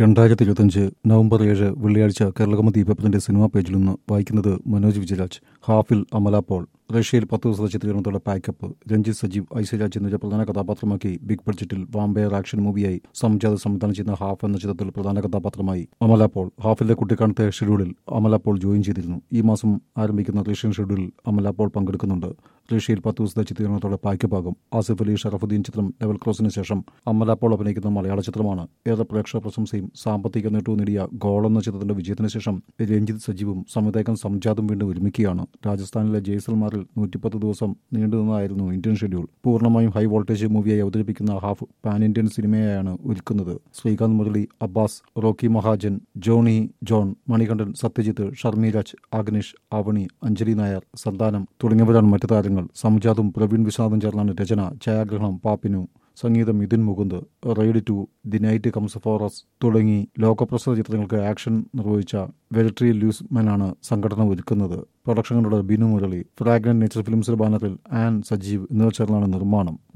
രണ്ടായിരത്തി ഇരുപത്തഞ്ച് നവംബർ ഏഴ് വെള്ളിയാഴ്ച കേരളകമതി പേപ്പറിന്റെ സിനിമാ പേജിൽ നിന്ന് വായിക്കുന്നത് മനോജ് വിജയരാജ് ഹാഫിൽ അമല പോൾ റഷ്യയിൽ പത്ത് ദിവസത്തെ ചിത്രീകരണത്തോടെ പാക്കപ്പ് രഞ്ജിത്ത് സജീവ് ഐശ്വര്യാജ് എന്നിവരെ പ്രധാന കഥാപാത്രമാക്കി ബിഗ് ബഡ്ജറ്റിൽ വാമ്പയർ ആക്ഷൻ മൂവിയായി സംജാത് സംവിധാനം ചെയ്യുന്ന ഹാഫ് എന്ന ചിത്രത്തിൽ പ്രധാന കഥാപാത്രമായി അമല പോൾ ഹാഫിലെ കുട്ടിക്കാലത്തെ ഷെഡ്യൂളിൽ അമല പോൾ ജോയിൻ ചെയ്തിരുന്നു ഈ മാസം ആരംഭിക്കുന്ന റഷ്യൻ ഷെഡ്യൂളിൽ അമല പോൾ പങ്കെടുക്കുന്നുണ്ട് റഷ്യയിൽ പത്ത് ദിവസത്തെ ചിത്രീകരണത്തോടെ പാക്കപ്പാകും ആസിഫ് അലി ഷറഫുദ്ദീൻ ചിത്രം ലെവൽ ക്രോസിന് ശേഷം അമല പോൾ അഭിനയിക്കുന്ന മലയാള ചിത്രമാണ് ഏറെ പ്രേക്ഷക പ്രശംസയും സാമ്പത്തിക നേട്ടവും നേടിയ ഗോൾ എന്ന ചിത്രത്തിന്റെ വിജയത്തിന് ശേഷം രഞ്ജിത്ത് സജീവും സംവിധായകൻ സംജാതും വീണ്ടും ഒരുമിക്കുകയാണ് രാജസ്ഥാനിലെ ജയ്സൽമാറിൽ നൂറ്റിപ്പത്ത് ദിവസം നീണ്ടുനിന്നതായിരുന്നു ഇന്ത്യൻ ഷെഡ്യൂൾ പൂർണ്ണമായും ഹൈ വോൾട്ടേജ് മൂവിയായി അവതരിപ്പിക്കുന്ന ഹാഫ് പാൻ ഇന്ത്യൻ സിനിമയായാണ് ഒരുക്കുന്നത് Sreekanth Murali Abbas Rocky Mahajan Johnny John Manikandan Sathyajith Sharmiraj Agnish Avani Anjali Nair Santhanam തുടങ്ങിയവരാണ് മറ്റു താരങ്ങൾ സംജാതും പ്രവീൺ വിശ്വനാഥും ചേർന്നാണ് രചന ഛായാഗ്രഹണം പാപ്പിനു സംഗീതം Mithun Mukund ride to the night comes for us തുടങ്ങി ലോകപ്രസിദ്ധ ചിത്രങ്ങൾക്ക് ആക്ഷൻ നിർവഹിച്ച വെൽട്രി ലൂസ്മാനാണ് സംഘടന ഒരുക്കുന്നത് പ്രൊഡക്ഷനുകളുടെ ബിനു മുരളി ഫ്രാഗ്രന്റ് നേച്ചർ ഫിലിംസിന്റെ ബാനറിൽ ആൻ സജീവ് എന്നിവർ ചേർന്നാണ് നിർമ്മാണം